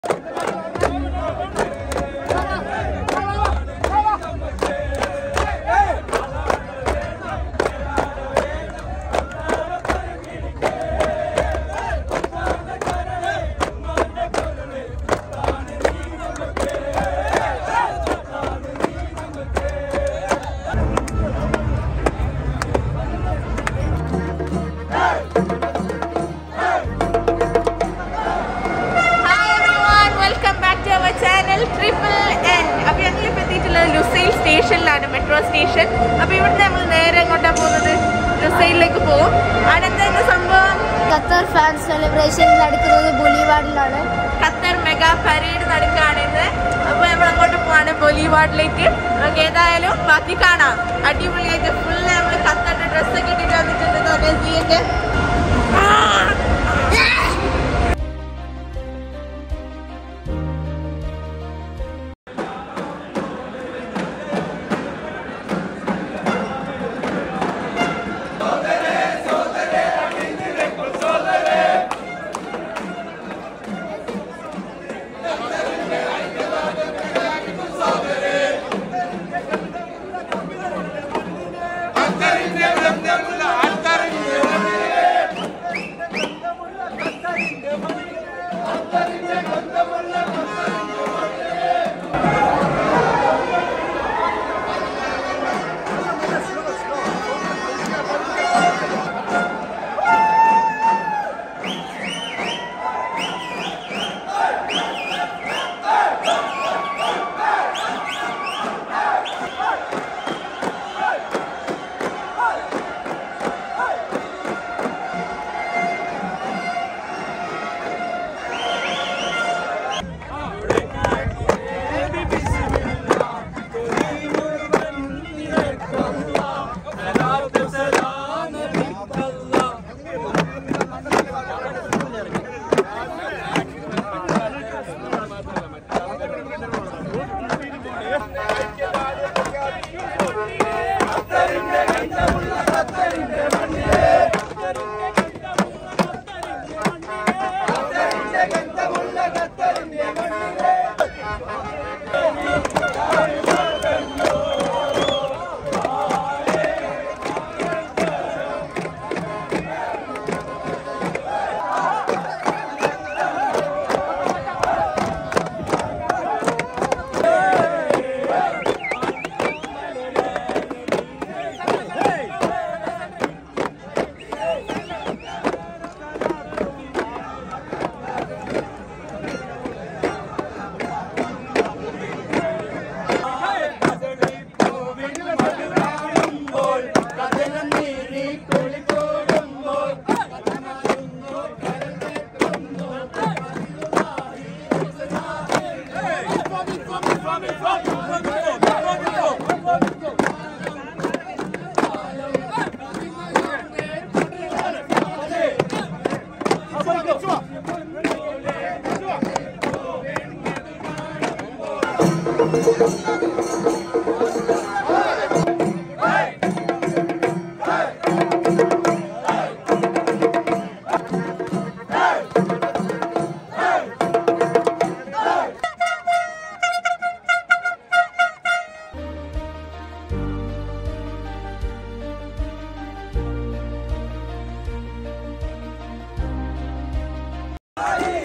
Hi everyone welcome back to our channel triple N അപ്പോൾ ഞങ്ങൾ ഇപ്പോൾ എത്തിയിട്ടുള്ളത് ലുസൈൽ സ്റ്റേഷനിലാണ് മെട്രോ സ്റ്റേഷൻ അപ്പോൾ ഇവിടുന്ന് നമ്മൾ നേരെ എങ്ങോട്ടാണ് പോകുന്നത് ലുസൈലിലേക്ക് പോകും അവിടെ എന്താ സംഭവം ഖത്തർ ഫാൻ സെലിബ്രേഷൻ നടക്കുന്നത് ബൊലിവാർഡിലാണ് ഖത്തർ മെഗാ പരേഡ് നടക്കുകയാണിന്ന് അപ്പോൾ നമ്മൾ അങ്ങോട്ട് പോവാണ് ബൊലിവാർഡിലേക്ക് നമുക്ക് ഏതായാലും ബാക്കി കാണാം അടിപൊളിയായിട്ട് ഫുള്ള് നമ്മൾ ഖത്തറിന്റെ ഡ്രസ്സൊക്കെ ഇട്ടിട്ട് വന്നിട്ടുണ്ട് നസീയൊക്കെ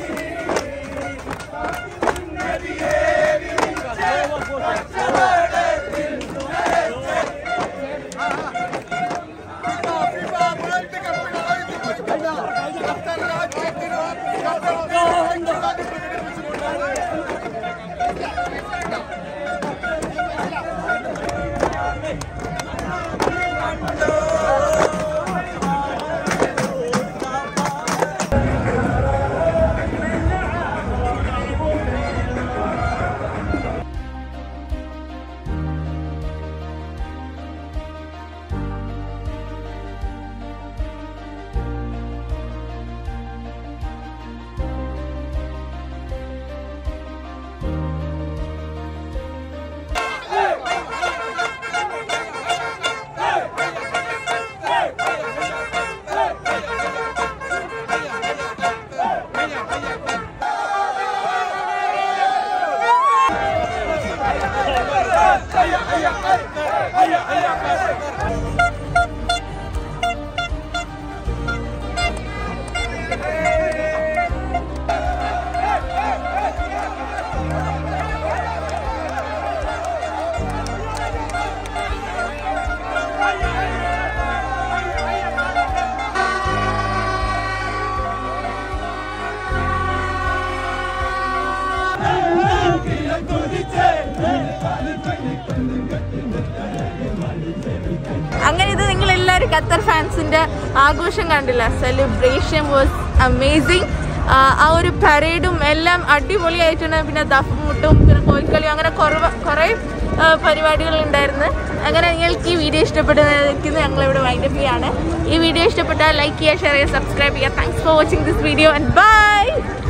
Hey! അങ്ങനെ ഇത് നിങ്ങൾ എല്ലാവരും ഖത്തർ ഫാൻസിന്റെ ആഘോഷം കണ്ടില്ല സെലിബ്രേഷൻ വാസ് അമേസിങ് ആ ഒരു പരേഡും എല്ലാം അടിപൊളിയായിട്ടുണ്ട് പിന്നെ ദഫ്മുട്ടും പിന്നെ കോഴിക്കളിയും അങ്ങനെ കുറവ് കുറേ പരിപാടികൾ ഉണ്ടായിരുന്നു അങ്ങനെ നിങ്ങൾക്ക് ഈ വീഡിയോ ഇഷ്ടപ്പെടുന്നതിന് ഞങ്ങളിവിടെ വൈൻഡപ്പ് ചെയ്യാണ് ഈ വീഡിയോ ഇഷ്ടപ്പെട്ടാൽ ലൈക്ക് ചെയ്യുക ഷെയർ ചെയ്യുക സബ്സ്ക്രൈബ് ചെയ്യുക thanks for watching this video and by